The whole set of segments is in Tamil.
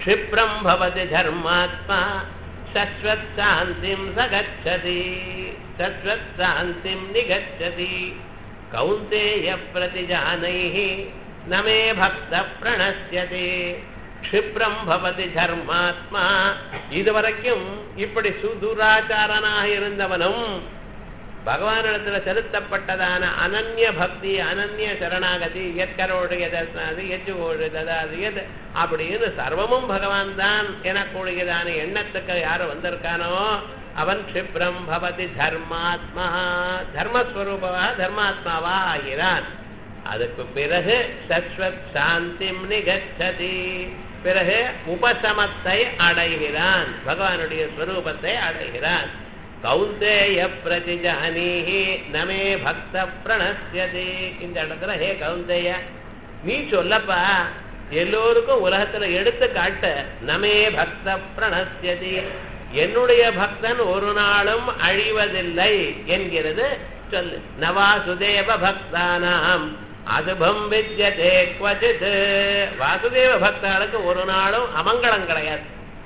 क्षिप्रम् भवति धर्मात्मा शश्वत्शान्तिम् स गच्छति शश्वत्शान्तिम् निगच्छति कौन्तेय प्रतिजानैः न मे भक्तः प्रणश्यते க்ஷிப்ரம் பவதி தர்மாத்மா இதுவரைக்கும் இப்படி சுதுராச்சாரனாக இருந்தவனும் பகவானிடத்துல செலுத்தப்பட்டதான அனன்ய பக்தி அனன்ய சரணாகதி எத்கரோடு எதாது எச்சுகோடு ததாது எது அப்படின்னு சர்வமும் பகவான் தான் எனக்கூடியதான எண்ணத்துக்கு யாரு வந்திருக்கானோ அவன் க்ஷிப்ரம் பவதி தர்மாத்மா தர்மஸ்வரூபவா தர்மாத்மாவா ஆகிறான் அதுக்கு பிறகு சஸ்வத் சாந்திம் நிகச்சதி பிறகு உபசமத்தை அடைகிறான் பகவானுடைய ஸ்வரூபத்தை அடைகிறான் கௌந்தேய பிரதிஜானீஹி நமே பக்த பிரணஸ்யதி இந்த இடத்துல ஹே கௌந்தேய நீ சொல்லப்பா எல்லோருக்கும் உலகத்துல எடுத்து காட்ட நமே பக்த பிரணஸ்யதி என்னுடைய பக்தன் ஒரு நாளும் அழிவதில்லை என்கிறது சொல்லு நவாசுதேவ பக்தானாம் அதுபம் வித்யதே குவச்சித் வாசுதேவ பக்தர்களுக்கு ஒரு நாளும் அமங்கலம் கிடையாது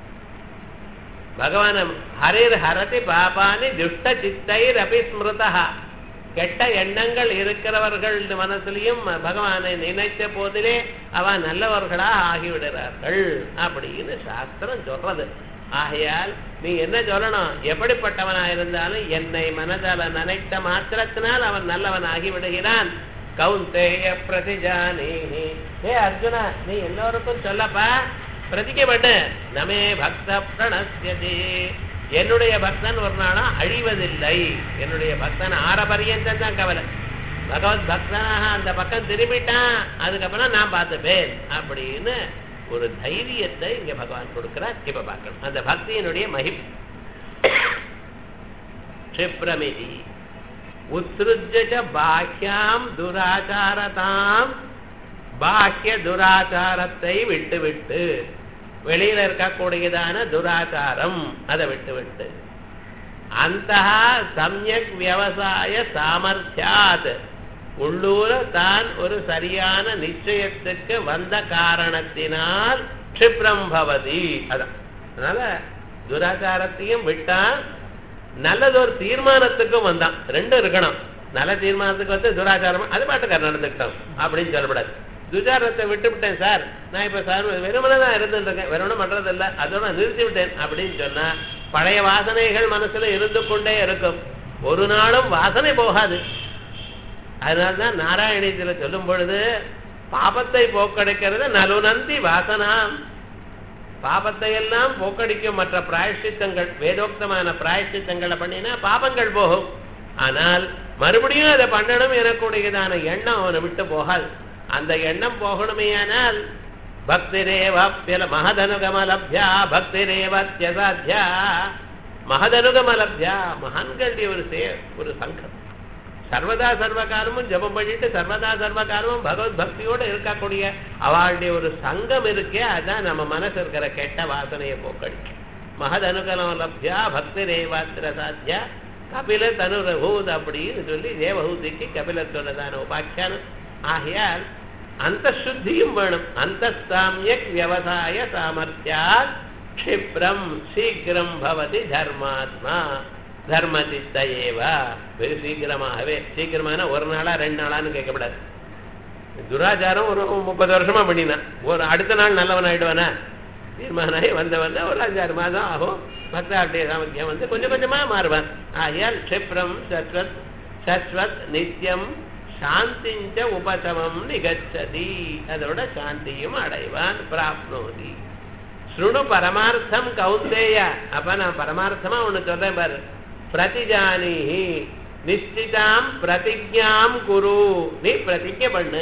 பகவான் ஹரிர் ஹரதி பாபானி துஷ்ட சித்தைர் அபி ஸ்மிருதா கெட்ட எண்ணங்கள் இருக்கிறவர்கள் மனசுலையும் பகவானை நினைத்த போதிலே அவ நல்லவர்களா ஆகிவிடுறார்கள் அப்படின்னு சாஸ்திரம் சொல்றது ஆகையால் நீ என்ன சொல்லணும் எப்படிப்பட்டவனா இருந்தாலும் என்னை மனதால நினைத்த மாத்திரத்தினால் அவன் நல்லவன் ஆகி விடுகிறான் கௌந்தேய பிரதிஜானே ஏ அர்ஜுனா நீ எல்லோருக்கும் சொல்லப்பா பிரதிக்க பண்ணு நமே பக்த பிரணஸ்யதி என்னுடைய பக்தன் ஒரு நாளும் அழிவதில்லை என்னுடைய பக்தன் ஆற பரியந்தம் தான் கவலை பகவத் பக்தனாக அந்த பக்கம் திரும்பிட்டான் அதுக்கப்புறம் நான் பார்த்துப்பேன் அப்படின்னு ஒரு தைரியத்தை இங்க பகவான் கொடுக்கிறார் இப்ப பார்க்கணும் அந்த பக்தியினுடைய மகிம் க்ஷிப்ரமிதி உத்ருஜ பாஹ்யாம் துராச்சாரதாம் பாஹ்ய துராச்சாரத்தை விட்டு விட்டு வெளியில இருக்கக்கூடியதான துராச்சாரம் அதை விட்டு விட்டு அந்த சமயக் விவசாய சாமர்த்தியாத் உள்ளூர தான் ஒரு சரியான நிச்சயத்துக்கு வந்த காரணத்தினால் க்ஷிப்ரம் பவதி அதான் அதனால துராச்சாரத்தையும் விட்டா நல்லதொரு தீர்மானத்துக்கும் வந்தான் ரெண்டும் இருக்கணும் நல்ல தீர்மானத்துக்கு வந்து துராச்சாரம் அது பாட்டுக்கார நடந்துக்கிட்டோம் அப்படின்னு சொல்லப்படாது துஜாரத்தை விட்டு விட்டேன் சார் நான் இப்ப சார் வெறுமனை தான் இருந்துட்டு இருக்கேன் வெறுமனை பண்றது இல்ல அதோட நிறுத்தி விட்டேன் அப்படின்னு சொன்னா பழைய வாசனைகள் மனசுல இருந்து கொண்டே இருக்கும் ஒரு நாளும் வாசனை போகாது அதனால்தான் நாராயணீயத்துல சொல்லும் பொழுது பாபத்தை போக்கடிக்கிறது நலுநந்தி வாசனாம் பாபத்தை எல்லாம் போக்கடிக்கும் மற்ற பிராயஷ்டித்தங்கள் வேதோக்தமான பிராயஷ்டித்தங்களை பண்ணினா பாபங்கள் போகும் ஆனால் மறுபடியும் அதை பண்ணணும் எனக்கூடியதான எண்ணம் அவனை விட்டு போகாது அந்த எண்ணம் போகணுமேயானால் பக்திரேவாப்யல மகதனுகமலப்யா பக்திரேவத்யசாத்தியா மகதனுகமலப்யா மகான்களுடைய ஒரு சே ஒரு சங்கம் சர்வதா சர்வகாலமும் ஜபம் பண்ணிட்டு சர்வதா சர்வகாலமும் பகவத் பக்தியோட இருக்கக்கூடிய அவளுடைய ஒரு சங்கம் இருக்கே அதான் நம்ம மனசு இருக்கிற கெட்ட வாசனையை போக்கடிக்கும் மகத் அனுகலம் லப்யா பக்தி ரேவாத்திர சாத்தியா கபில தனுரபூத் அப்படின்னு சொல்லி தேவஹூதிக்கு கபிலத்தோடதான உபாக்கியானம் ஆகையால் அந்த சுத்தியும் வேணும் அந்த சாமியக் விவசாய சாமர்த்தியாத் க்ஷிப்ரம் சீக்கிரம் பவதி தர்மாத்மா தர்மதித்த ஏவா வெகு சீக்கிரமாகவே சீக்கிரமான ஒரு நாளா ரெண்டு நாளான்னு கேட்கப்படாது துராச்சாரம் ஒரு முப்பது வருஷமா பண்ணினான் ஒரு அடுத்த நாள் நல்லவன் ஆயிடுவானா தீர்மானாகி வந்த வந்த ஒரு அஞ்சாறு மாதம் ஆகும் பக்தாவுடைய சாமர்த்தியம் வந்து கொஞ்சம் கொஞ்சமா மாறுவான் ஆகையால் க்ஷிப்ரம் சஸ்வத் சஸ்வத் நித்தியம் சாந்திஞ்ச உபசமம் நிகச்சதி அதோட சாந்தியும் அடைவான் பிராப்னோதி சுணு பரமார்த்தம் கௌந்தேய அப்ப நான் பரமார்த்தமா ஒண்ணு சொல்றேன் பாரு பிரதிஜானிஹி நிச்சிதாம் பிரதிஜாம் குரு நீ பிரதிஜை பண்ணு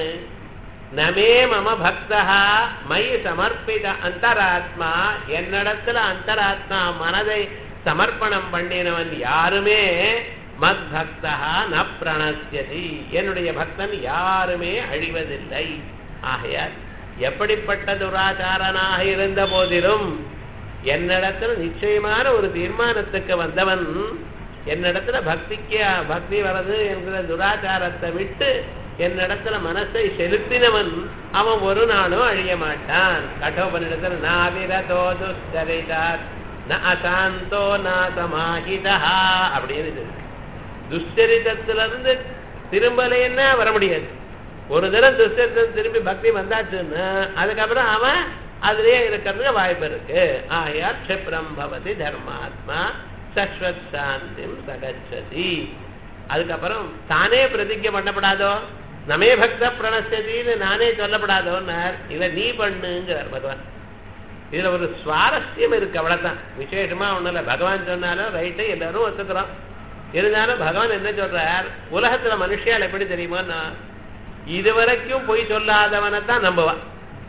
நமே மம பக்தா மயி சமர்ப்பித அந்தராத்மா என்னிடத்துல அந்தராத்மா மனதை சமர்ப்பணம் பண்ணினவன் யாருமே மத் பக்தா ந பிரணசியதி என்னுடைய பக்தன் யாருமே அழிவதில்லை ஆகையால் எப்படிப்பட்ட துராச்சாரனாக இருந்த போதிலும் என்னிடத்துல நிச்சயமான ஒரு தீர்மானத்துக்கு வந்தவன் என்னிடத்துல பக்திக்கு பக்தி வர்றது என்கிற துராச்சாரத்தை விட்டு என்னிடத்துல மனசை செலுத்தினவன் அவன் ஒரு நாளும் அழிய மாட்டான் கட்டோபனிடத்துல நாவிரதோ துஷ்கரிதாத் ந அசாந்தோ ந சமாஹிதா அப்படின்னு இருக்கு. துஷ்சரிதத்திலிருந்து திரும்பலைன்னா வர முடியாது ஒரு தடவை துஷ்சரிதம் திரும்பி பக்தி வந்தாச்சுன்னா அதுக்கப்புறம் அவன் அதுலயே இருக்கிறதுக்கு வாய்ப்பு இருக்கு ஆயார் க்ஷிப்ரம் பவதி தர்மாத்மா சஸ்வத் சாந்திம் சகச்சதி அதுக்கப்புறம் தானே பிரதிஜை பண்ணப்படாதோ நமே பக்த பிரணசதின்னு நானே சொல்லப்படாதோன்னார் இத நீ பண்ணுங்கிறார் பகவான் இதுல ஒரு சுவாரஸ்யம் இருக்கு அவ்வளவுதான் விசேஷமா ஒண்ணும் இல்ல பகவான் சொன்னாலும் ரைட்டு எல்லாரும் ஒத்துக்கிறோம் இருந்தாலும் பகவான் என்ன சொல்றார் உலகத்துல மனுஷியால் எப்படி தெரியுமோன்னா இதுவரைக்கும் பொய் சொல்லாதவனை தான் நம்புவான்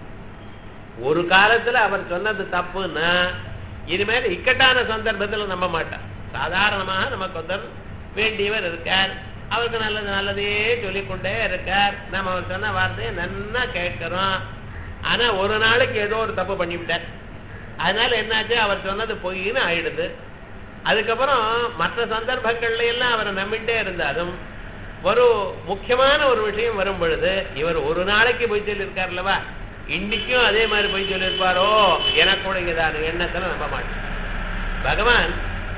ஒரு காலத்துல அவர் சொன்னது தப்புன்னா இனிமேல் இக்கட்டான சந்தர்ப்பத்துல நம்ப மாட்டான் சாதாரணமாக நமக்கு ஒருத்தர் வேண்டியவர் இருக்கார் அவருக்கு நல்லது நல்லதே சொல்லிக்கொண்டே இருக்கார் நம்ம அவர் சொன்ன வார்த்தையை நன்னா கேட்கிறோம் ஆனா ஒரு நாளைக்கு ஏதோ ஒரு தப்பு பண்ணிவிட்டார் அதனால என்னாச்சு அவர் சொன்னது பொய்ன்னு ஆயிடுது அதுக்கப்புறம் மற்ற சந்தர்ப்பங்கள்ல எல்லாம் அவரை நம்பிட்டே இருந்தாலும் ஒரு முக்கியமான ஒரு விஷயம் வரும் பொழுது இவர் ஒரு நாளைக்கு பொய் சொல்லியிருக்காருல்லவா இன்னைக்கும் அதே மாதிரி பொய் சொல்லியிருப்பாரோ எனக்கு கூட இதான எண்ணத்துல நம்ப மாட்டேன் பகவான்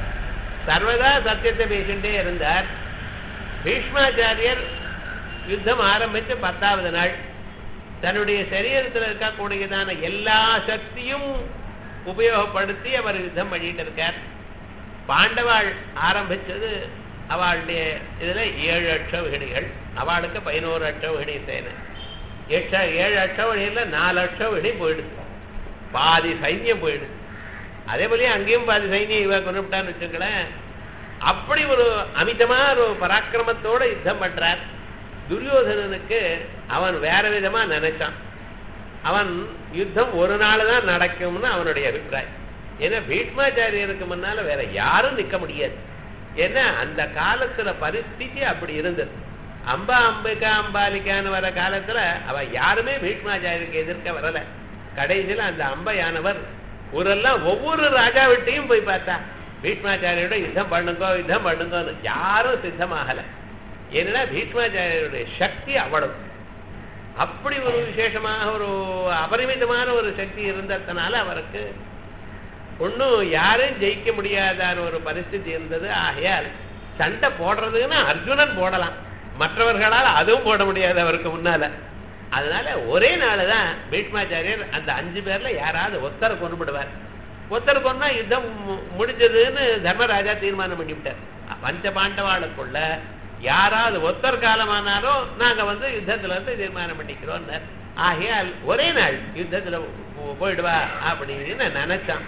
சர்வதா சத்தியத்தை பேசிட்டே இருந்தார் பீஷ்மாச்சாரியர் யுத்தம் ஆரம்பிச்சு பத்தாவது நாள் தன்னுடைய சரீரத்தில் இருக்கக்கூடியதான எல்லா சக்தியும் உபயோகப்படுத்தி அவர் யுத்தம் பண்ணிட்டு இருக்கார் பாண்டவாள் ஆரம்பிச்சது அவளுடைய இதுல ஏழு அட்சவிகடிகள் அவளுக்கு பதினோரு அட்சவிகடி சேனை எட்ட ஏழு அட்சவழியில நாலு அட்சவழி போயிடுது பாதி சைன்யம் போயிடுது அதே போலயே அங்கேயும் பாதி சைன்யம் இவ கொண்டுட்டான்னு வச்சுங்களேன் அப்படி ஒரு அமிதமான ஒரு பராக்கிரமத்தோட யுத்தம் பண்றார் துரியோதனனுக்கு அவன் வேற விதமா நினைச்சான் அவன் யுத்தம் ஒரு நாள் தான் நடக்கும்னு அவனுடைய அபிப்பிராயம் ஏன்னா பீஷ்மாச்சாரியருக்கு முன்னால வேற யாரும் நிக்க முடியாது ஏன்னா அந்த காலத்துல பரிஸ்திதி அப்படி இருந்தது அம்பா அம்பிகா அம்பாலிக்கான்னு வர காலத்துல அவ யாருமே பீஷ்மாச்சாரியருக்கு எதிர்க்க வரல கடைசியில அந்த அம்பையானவர் ஊரெல்லாம் ஒவ்வொரு ராஜாவிட்டையும் போய் பார்த்தா பீஷ்மாச்சாரியோட யுத்தம் பண்ணுங்கோ யுத்தம் பண்ணுங்கோன்னு யாரும் சித்தமாகல ஏன்னா பீஷ்மாச்சாரியோடைய சக்தி அவ்வளவு அப்படி ஒரு விசேஷமாக ஒரு அபரிமிதமான ஒரு சக்தி இருந்ததுனால அவருக்கு ஒன்றும் யாரும் ஜெயிக்க முடியாத ஒரு பரிஸ்திதி இருந்தது ஆகையால் சண்டை போடுறதுன்னா அர்ஜுனன் போடலாம் மற்றவர்களால் அதுவும் போட முடியாது அவருக்கு முன்னால அதனால ஒரே நாள் தான் பீஷ்மாச்சாரியர் அந்த அஞ்சு பேர்ல யாராவது ஒத்தரை கொண்டுபிடுவார் ஒத்தர் கொண்டா யுத்தம் மு- முடிஞ்சதுன்னு தர்மராஜா தீர்மானம் பண்ணிவிட்டார் பஞ்ச பாண்டவாளுக்குள்ள யாராவது ஒத்தர் காலமானாலும் நாங்க வந்து யுத்தத்துல இருந்து தீர்மானம் பண்ணிக்கிறோம் ஆகையால் ஒரே நாள் யுத்தத்துல போ- போயிடுவா அப்படின்னு நினைச்சான்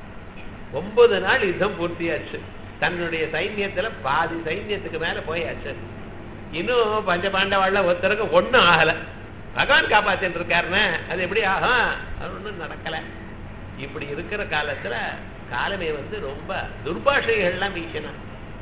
ஒன்பது நாள் யுத்தம் பூர்த்தியாச்சு தன்னுடைய சைன்யத்துல பாதி சைன்யத்துக்கு மேல போயாச்சு இன்னும் பஞ்ச பாண்டவாள்ல ஒருத்தருக்கு ஒண்ணும் ஆகல பகவான் காப்பாத்திட்டு இருக்காருன்னு அது எப்படி ஆகும் அது ஒண்ணும் நடக்கல இப்படி இருக்கிற காலத்துல காலமே வந்து ரொம்ப துர்பாஷைகள்லாம் வீசினான்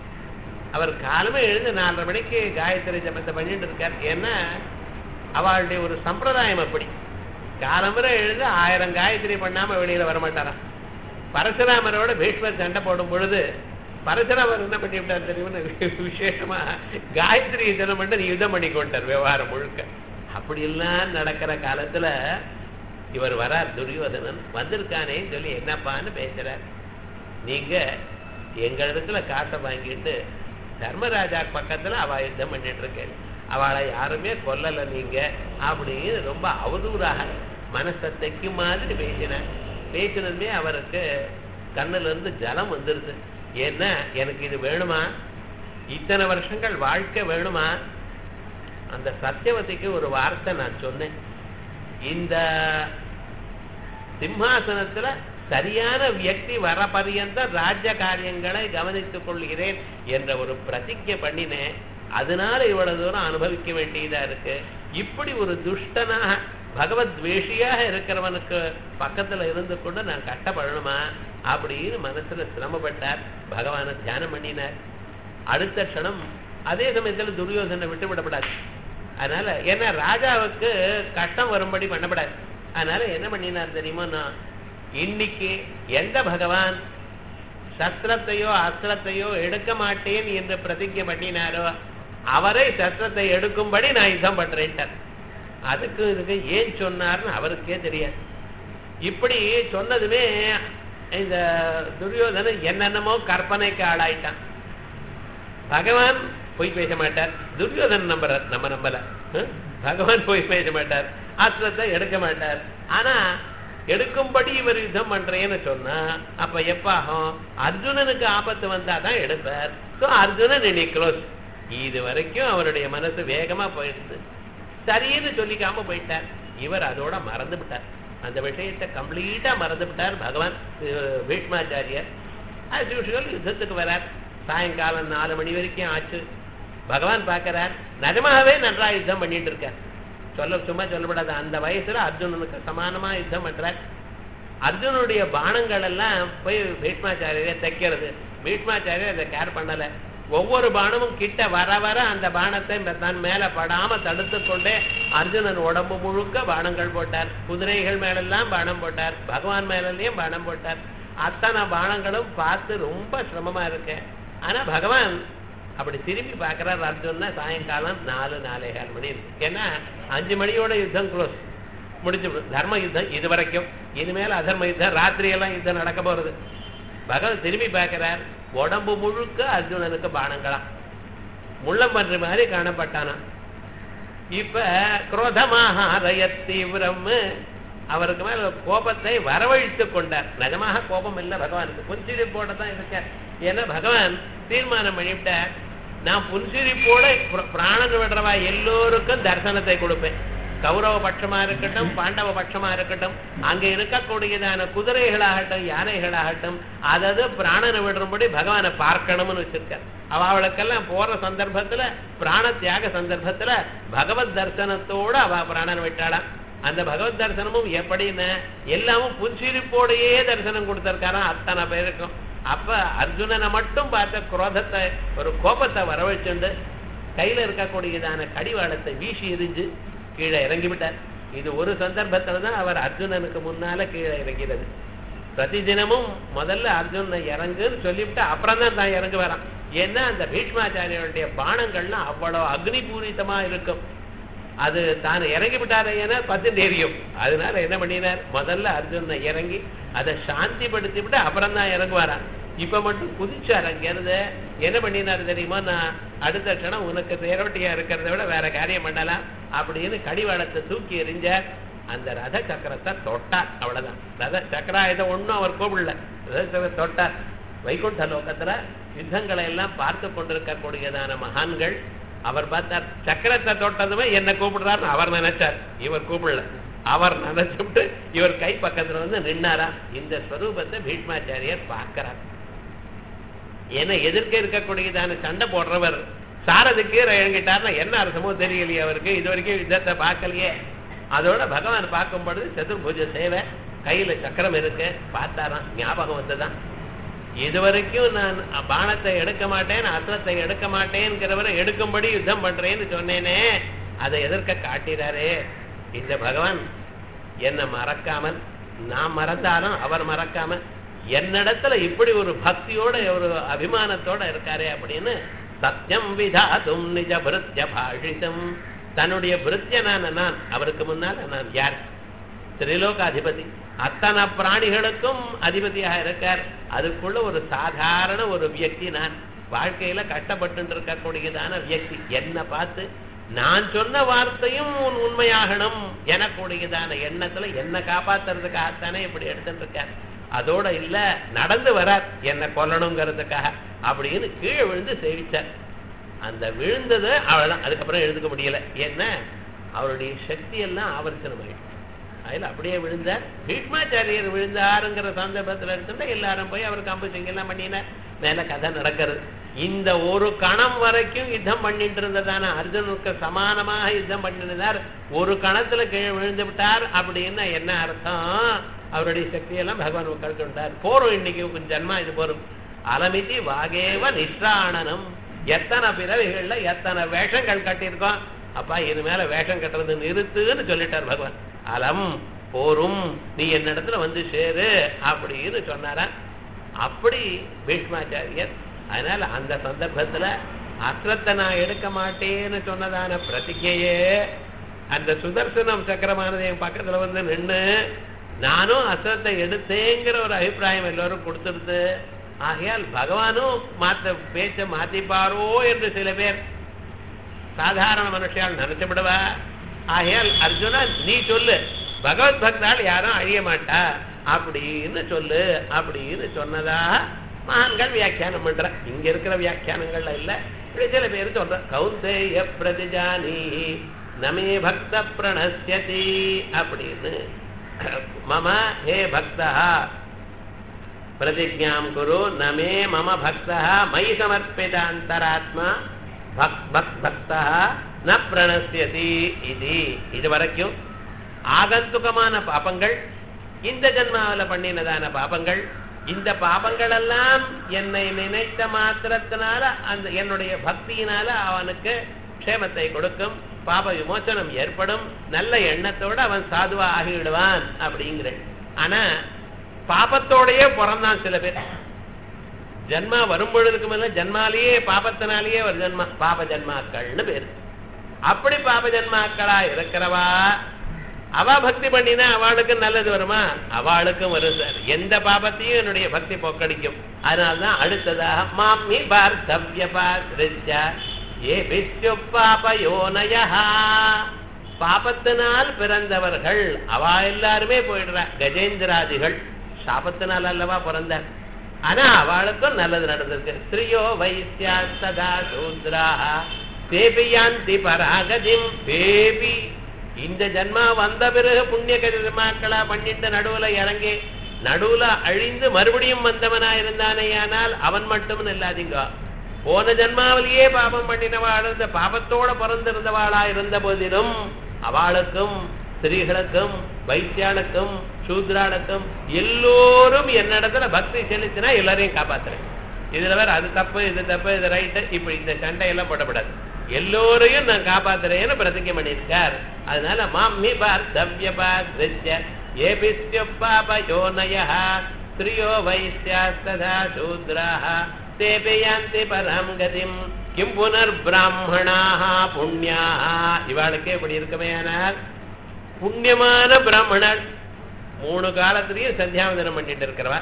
அவர் காலமே எழுந்து நாலரை மணிக்கு காயத்ரி ஜபத்தை பண்ணிட்டு இருக்கார் ஏன்னா அவளுடைய ஒரு சம்பிரதாயம் அப்படி காலம்பரை எழுந்து ஆயிரம் காயத்ரி பண்ணாம வெளியில வர மாட்டாராம் பரசுராமரோட பீஷ்மர் சண்டை போடும் பொழுது பரசுராமர் என்ன பண்ணி விட்டார் தெரியுமா விசேஷமா காயத்ரி யுத்தம் பண்ணி நீ யுத்தம் பண்ணி கொண்டார் விவகாரம் முழுக்க அப்படி எல்லாம் நடக்கிற காலத்துல இவர் வரார் துரியோதனன் வந்திருக்கானேன்னு சொல்லி என்னப்பான்னு பேசுறார் நீங்க எங்களிடத்துல காசை வாங்கிட்டு தர்மராஜா பக்கத்துல அவ யுத்தம் பண்ணிட்டு இருக்கேன் அவளை யாருமே கொல்லல நீங்க அப்படின்னு ரொம்ப அவதூறாக மனசை தைக்கும் மாதிரி பேசினார் பேசினதுமே அவருக்கு கண்ணுல இருந்து ஜலம் வந்துருது ஏன்னா எனக்கு இது வேணுமா இத்தனை வருஷங்கள் வாழ்க்கை வேணுமா அந்த சத்தியவதிக்கு ஒரு வார்த்தை நான் சொன்னேன் இந்த சிம்ஹாசனத்துல சரியான வியக்தி வர பரியந்த ராஜ்ய காரியங்களை கவனித்துக் கொள்கிறேன் என்ற ஒரு பிரதிஜை பண்ணினேன் அதனால இவ்வளவு தூரம் அனுபவிக்க வேண்டியதா இருக்கு இப்படி ஒரு துஷ்டனாக பகவத் துவேஷியாக இருக்கிறவனுக்கு பக்கத்துல இருந்து கொண்டு நான் கஷ்டப்படணுமா அப்படின்னு மனசுல சிரமப்பட்டார் பகவானை தியானம் பண்ணினார் அடுத்த க்ஷணம் அதே சமயத்துல துரியோதனை விட்டு விடப்படாது அதனால ஏன்னா ராஜாவுக்கு கஷ்டம் வரும்படி பண்ணப்படாது அதனால என்ன பண்ணினார் தெரியுமா நான் இன்னைக்கு எந்த பகவான் சஸ்திரத்தையோ அஸ்திரத்தையோ எடுக்க மாட்டேன் என்று பிரதிஜை பண்ணினாரோ அவரை சஸ்திரத்தை எடுக்கும்படி நான் யுத்தம் பண்றேன்ட்டார் அதுக்கு இதுக்கு ஏன் சொன்னார்னு அவருக்கே தெரியாது இப்படி சொன்னதுமே இந்த துரியோதனன் என்னென்னமோ கற்பனைக்கு ஆளாயிட்டான் பகவான் பொய் பேச மாட்டார் துரியோதனன் நம்புறார் நம்ம நம்பல ஹம்? பகவான் பொய் பேச மாட்டார் அஸ்திரத்தை எடுக்க மாட்டார் ஆனா எடுக்கும்படி இவர் யுத்தம் பண்றேன்னு சொன்னா அப்ப எப்ப ஆகும் அர்ஜுனனுக்கு ஆபத்து வந்தாதான் எடுப்பார் சோ அர்ஜுனன் இனி க்ளோஸ் இது வரைக்கும் அவருடைய மனசு வேகமா போயிடுது சரின்னு சொல்லிக்காம போயிட்டார் இவர் அதோட மறந்து விட்டார் அந்த விஷயத்தை கம்ப்ளீட்டா மறந்து விட்டார் பகவான் அஹ், பீஷ்மாச்சாரியர் அது யூஷுவல் யுத்தத்துக்கு வரார் சாயங்காலம் நாலு மணி வரைக்கும் ஆச்சு பகவான் பார்க்கறார் நிஜமாகவே நன்றா யுத்தம் பண்ணிட்டு இருக்கார் சொல்ல சும்மா சொல்லப்படாது அந்த வயசுல அர்ஜுனனுக்கு சமானமா யுத்தம் பண்றார் அர்ஜுனுடைய பானங்கள் எல்லாம் போய் பீஷ்மாச்சாரியரை தைக்கிறது பீஷ்மாச்சாரியர் அதை கேர் பண்ணல ஒவ்வொரு பானமும் கிட்ட வர வர அந்த பானத்தை தன் மேல படாம தடுத்து கொண்டே அர்ஜுனன் உடம்பு முழுக்க பானங்கள் போட்டார் குதிரைகள் மேலெல்லாம் பானம் போட்டார் பகவான் மேலலையும் பானம் போட்டார் அத்தனை பானங்களும் பார்த்து ரொம்ப சிரமமா இருக்கு ஆனா பகவான் அப்படி திரும்பி பார்க்கறார் அர்ஜுனா சாயங்காலம் நாலு நாலே கால் மணி இருக்கு ஏன்னா அஞ்சு மணியோட யுத்தம் க்ளோஸ் முடிஞ்சு விடும். தர்ம யுத்தம் இது வரைக்கும் இனிமேல் அதர்ம யுத்தம் ராத்திரி எல்லாம் யுத்தம் நடக்க போறது பகவான் திரும்பி பார்க்கிறார் உடம்பு முழுக்க அர்ஜுனனுக்கு பானங்களாம் முள்ளம்பன்றி மாதிரி காணப்பட்டானா இப்ப குரோதமாக ரயத் தீவிரம் அவருக்கு மேல கோபத்தை வரவழைத்து கொண்டார் நிஜமாக கோபம் இல்லை பகவானுக்கு புன்சிரிப்போட தான் இருக்கார் ஏன்னா பகவான் தீர்மானம் பண்ணிவிட்டார் நான் புன்சிரிப்போட பிர- பிராணன் விடுறவா எல்லோருக்கும் தரிசனத்தை கொடுப்பேன் கௌரவ பட்சமா இருக்கட்டும் பாண்டவ பட்சமா இருக்கட்டும் அங்க இருக்கக்கூடியதான குதிரைகளாகட்டும் யானைகளாகட்டும் அதாவது பிராணனை விடுறபடி பகவானை பார்க்கணும்னு வச்சிருக்கார் அவ அவளுக்கெல்லாம் போற சந்தர்ப்பத்துல பிராண தியாக சந்தர்ப்பத்துல பகவத் தரிசனத்தோட அவ பிராணனை விட்டாளாம் அந்த பகவத் தரிசனமும் எப்படின்னு எல்லாமும் புன்சிரிப்போடையே தரிசனம் கொடுத்திருக்காராம் அத்தனை பேருக்கும் அப்ப அர்ஜுனனை மட்டும் பார்த்த குரோதத்தை ஒரு கோபத்தை வரவழைச்சுண்டு கையில இருக்கக்கூடியதான கடிவாளத்தை வீசி எரிஞ்சு கீழே இறங்கி விட்டார் இது ஒரு சந்தர்ப்பத்துல தான் அவர் அர்ஜுனனுக்கு முன்னால கீழே இறங்கிறது பிரதி தினமும் முதல்ல அர்ஜுனனை இறங்குன்னு சொல்லிவிட்டு அப்புறம் தான் தான் இறங்கு வரான் ஏன்னா அந்த பீஷ்மாச்சாரியருடைய பானங்கள்லாம் அவ்வளவு அக்னி பூரித்தமா இருக்கும் அது தான் இறங்கி விட்டாரே என பத்து தெரியும் அதனால என்ன பண்ணினார் முதல்ல அர்ஜுனனை இறங்கி அதை சாந்திப்படுத்தி விட்டு அப்புறம் தான் இறங்குவாராம் இப்ப மட்டும் குதிச்சார் அங்கிருந்து என்ன பண்ணினார் தெரியுமா நான் அடுத்த க்ஷணம் உனக்கு தேரோட்டியா இருக்கிறத விட வேற காரியம் பண்ணலாம் அப்படின்னு கடிவாளத்தை தூக்கி எறிஞ்சார் அந்த ரத சக்கரத்தை தொட்டார் அவ்வளவுதான் ரத சக்கராயுதம் ஒண்ணும் அவர் கூப்பிடல ரத சக்கரத்தை தொட்டார் வைகுண்ட லோகத்துல யுத்தங்களை எல்லாம் பார்த்து கொண்டிருக்கக்கூடியதான மகான்கள் அவர் பார்த்தார் சக்கரத்தை தொட்டதுமே என்ன கூப்பிடுறாருன்னு அவர் நினைச்சார் இவர் கூப்பிடல அவர் நினைச்சுட்டு இவர் கை பக்கத்துல வந்து நின்னாரா இந்த ஸ்வரூபத்தை பீஷ்மாச்சாரியர் பார்க்கிறார் ஏன்னா எதிர்க்க இருக்கக்கூடியதான சண்டை போடுறவர் சாரதுக்கு இறங்கிட்டார்னா என்ன அர்த்தமோ தெரியலையே அவருக்கு இது வரைக்கும் யுத்தத்தை பார்க்கலையே அதோட பகவான் பார்க்கும் பொழுது சதுர்புஜ சேவை கையில சக்கரம் இருக்கு பார்த்தாராம் ஞாபகம் வந்துதான் இது வரைக்கும் நான் பானத்தை எடுக்க மாட்டேன் அஸ்திரத்தை எடுக்க மாட்டேங்கிறவரை எடுக்கும்படி யுத்தம் பண்றேன்னு சொன்னேனே அதை எதிர்க்க காட்டினாரே இந்த பகவான் என்னை மறக்காமல் நான் மறந்தாலும் அவர் மறக்காம என்னிடத்துல இப்படி ஒரு பக்தியோட ஒரு அபிமானத்தோட இருக்காரே அப்படின்னு சத்தியம் விதாதும் நிஜ பிருத்திய பாஷிதம் தன்னுடைய பிருத்தியனான நான் அவருக்கு முன்னால நான் யார் திரிலோகாதிபதி அத்தனை பிராணிகளுக்கும் அதிபதியாக இருக்கார் அதுக்குள்ள ஒரு சாதாரண ஒரு வியக்தி நான் வாழ்க்கையில கஷ்டப்பட்டு இருக்கக்கூடியதான வியக்தி என்ன பார்த்து நான் சொன்ன வார்த்தையும் உன் உண்மையாகணும் எனக்கூடியதான எண்ணத்துல என்ன காப்பாத்துறதுக்காகத்தானே இப்படி எடுத்துட்டு இருக்கார் அதோட இல்ல நடந்து வரார் என்ன கொல்லணுங்கிறதுக்காக அப்படின்னு கீழே விழுந்து சேவிச்சார் அந்த விழுந்தது அவ்வளவுதான் அதுக்கப்புறம் எழுதுக்க முடியல ஏன்னா அவருடைய சக்தி எல்லாம் ஆவர்த்தனமாயிடுச்சு அதுல அப்படியே விழுந்தார் பீஷ்மாச்சாரியர் விழுந்தாருங்கிற சந்தர்ப்பத்துல இருந்துட்டு எல்லாரும் போய் அவருக்கு அம்பு சிங்கெல்லாம் பண்ணினார் மேல கதை நடக்கிறது இந்த ஒரு கணம் வரைக்கும் யுத்தம் பண்ணிட்டு இருந்ததான அர்ஜுனுக்கு சமானமாக யுத்தம் பண்ணினார் ஒரு கணத்துல கீழே விழுந்து விட்டார் அப்படின்னு என்ன அர்த்தம் அவருடைய சக்தியெல்லாம் பகவான் கழித்து விட்டார் போறோம் இன்னைக்கு உன் ஜன்மா இது போறோம் அலமிதி வாகேவ நிஷ்ராணனம் எத்தனை பிறவிகள்ல எத்தனை வேஷங்கள் கட்டியிருக்கோம் அப்பா இது மேல வேஷம் கட்டுறது நிறுத்துன்னு சொல்லிட்டார் பகவான் அலம் போரும் நீ என்னிடத்துல வந்து சேரு அப்படின்னு சொன்னாரா அப்படி பீஷ்மாச்சாரியர் அதனால அந்த சந்தர்ப்பத்துல அஸ்ரத்தை நான் எடுக்க மாட்டேன்னு சொன்னதான பிரதிகையே அந்த சுதர்சனம் சக்கரமானது என் பக்கத்துல வந்து நின்னு நானும் அஸ்ரத்தை எடுத்தேங்கிற ஒரு அபிப்பிராயம் எல்லோரும் கொடுத்துருது ஆகையால் பகவானும் மாத்த பேச்ச மாத்திப்பாரோ என்று சில பேர் சாதாரண மனுஷால் நினைச்சு விடுவா ஆகையால் அர்ஜுனா நீ சொல்லு பகவத் பக்தால் யாரும் அழிய மாட்டா அப்படின்னு சொல்லு அப்படின்னு சொன்னதா மகான்கள் வியாக்கியானம் பண்ற இங்க இருக்கிற வியாக்கியானங்கள்ல இல்ல இப்படி சில பேர் சொல்ற கௌந்தேய பிரதிஜானி நமே பக்த பிரணஸ்யதி அப்படின்னு மம ஹே பக்தா பிரதிஜாம் குரு நமே மம பக்தா மயி சமர்ப்பித அந்தராத்மா பக் பக் பக்தா ந பிரணசியதி இது இது வரைக்கும் ஆகந்துகமான பாபங்கள் இந்த ஜென்மாவில் பண்ணினதான பாபங்கள் இந்த பாபங்கள் எல்லாம் என்னை நினைத்த மாத்திரத்தினால அந்த என்னுடைய பக்தியினால அவனுக்கு க்ஷேமத்தை கொடுக்கும் பாப விமோச்சனம் ஏற்படும் நல்ல எண்ணத்தோட அவன் சாதுவா ஆகிவிடுவான் அப்படிங்கிற ஆனா பாபத்தோடயே பிறந்தான் சில பேர் ஜன்மா வரும் பொழுதுக்கு மேல ஜன்மாலேயே பாபத்தினாலேயே ஒரு ஜன்மா பாப ஜன்மாக்கள்னு பேரு அப்படி பாப ஜன்மாக்களா இருக்கிறவா அவ பக்தி பண்ணினா அவளுக்கு நல்லது வருமா அவளுக்கும் வரும் சார் எந்த பாபத்தையும் என்னுடைய பக்தி போக்கடிக்கும் அதனால்தான் அடுத்ததாக மாமி பார்த்தவ்ய பாத்ரிஜா ஏ பிஸ்யு பாபயோனயா பாபத்தினால் பிறந்தவர்கள் அவ எல்லாருமே போயிடுறா கஜேந்திராதிகள் சாபத்தினால் அல்லவா பிறந்தார் ஆனா அவளுக்கும் நல்லது நடந்திருக்கு ஸ்திரியோ வைசியா சதா சூத்ராக தேபியாந்தி பராகதிம் தேபி இந்த ஜன்மா வந்த பிறகு புண்ணிய கர்மாக்களா பண்ணிட்டு நடுவுல இறங்கி நடுவுல அழிந்து மறுபடியும் வந்தவனா இருந்தானேயானால் அவன் மட்டும் இல்லாதீங்க போன ஜன்மாவிலேயே பாபம் பண்ணினவாள் இருந்த பாபத்தோட பிறந்திருந்தவாளா இருந்த போதிலும் அவளுக்கும் ஸ்திரீகளுக்கும் வைத்தியாளுக்கும் சூத்ராளுக்கும் எல்லோரும் என்னிடத்துல பக்தி செலுத்தினா எல்லாரையும் காப்பாத்துறேன் இதுல வேற அது தப்பு இது தப்பு இது ரைட்டு இப்படி இந்த சண்டையெல்லாம் போடப்படாது எல்லோரையும் நான் காப்பாத்துறேன்னு பிரதிஜை பண்ணியிருக்கார் அதனால மாமி பார்த்தவ்ய பாத்ய ஏபிஸ்ய பாபயோனய ஸ்திரியோ வைசியாஸ்ததா சூத்ராः தேபி யாந்தி பரம் கதிம் கிம் புனர் பிராமணாக புண்ணியாக இவாளுக்கே இப்படி இருக்குமே ஆனால் புண்ணியமான பிராமணர் மூணு காலத்திலையும் சந்தியாவந்தனம் பண்ணிட்டு இருக்கிறவா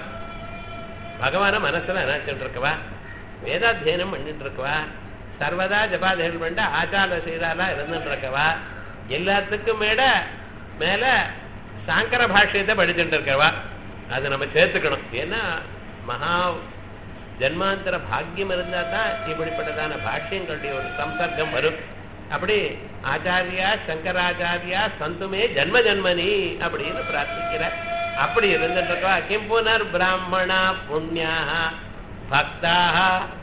பகவான மனசுல நினைச்சிட்டு இருக்கவா வேதாத்தியனம் பண்ணிட்டு இருக்கவா சர்வதா ஜபாதேவன் பண்ண ஆச்சார சீதாலா இருந்துட்டு இருக்கவா எல்லாத்துக்கும் மேல மேல சாங்கர பாஷ்யத்தை படிச்சுட்டு இருக்கவா அதை நம்ம சேர்த்துக்கணும் ஏன்னா மகா ஜன்மாந்தர பாக்கியம் இருந்தா தான் இப்படிப்பட்டதான பாஷ்யங்களுடைய ஒரு சம்சர்க்கம் வரும் அப்படி ஆச்சாரியா சங்கராச்சாரியா சந்துமே ஜன்ம ஜன்மனி அப்படின்னு பிரார்த்திக்கிறார் அப்படி இருந்துட்டு கிம் புனர் பிராமணா புண்ணியா பக்தாக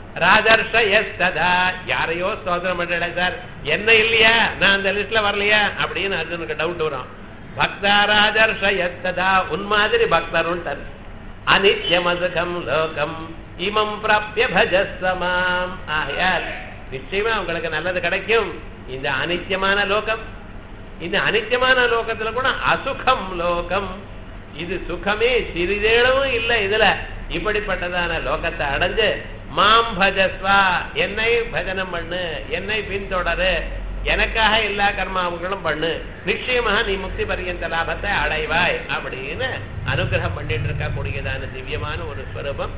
ராஜர்ஷயஸ்ததா யாரையோ ஸ்தோத்திரம் பண்ணல சார் என்ன இல்லையா நான் அந்த லிஸ்ட்ல வரலையா அப்படின்னு அர்ஜுனுக்கு டவுட் வரும் பக்தா ராஜர்ஷயஸ்ததா உன் மாதிரி பக்தருன்ட்டார் அனித்யமதுகம் லோகம் இமம் பிராப்திய பஜஸ்வமாம் ஆகையால் நிச்சயமா உங்களுக்கு நல்லது கிடைக்கும் இந்த அனித்தியமான லோகம் இந்த அனித்தியமான லோகத்துல கூட அசுகம் லோகம் இது சுகமே சிறிதேளவும் இல்லை இதுல இப்படிப்பட்டதான லோகத்தை அடைஞ்சு மாம் பஜஸ்வா என்னை பஜனம் பண்ணு என்னை பின்தொடரு எனக்காக எல்லா கர்மாவுகளும் பண்ணு நிச்சயமாக நீ முக்தி பரியந்த லாபத்தை அடைவாய் அப்படின்னு அனுகிரகம் பண்ணிட்டு இருக்க கூடியதான திவ்யமான ஒரு ஸ்வரூபம்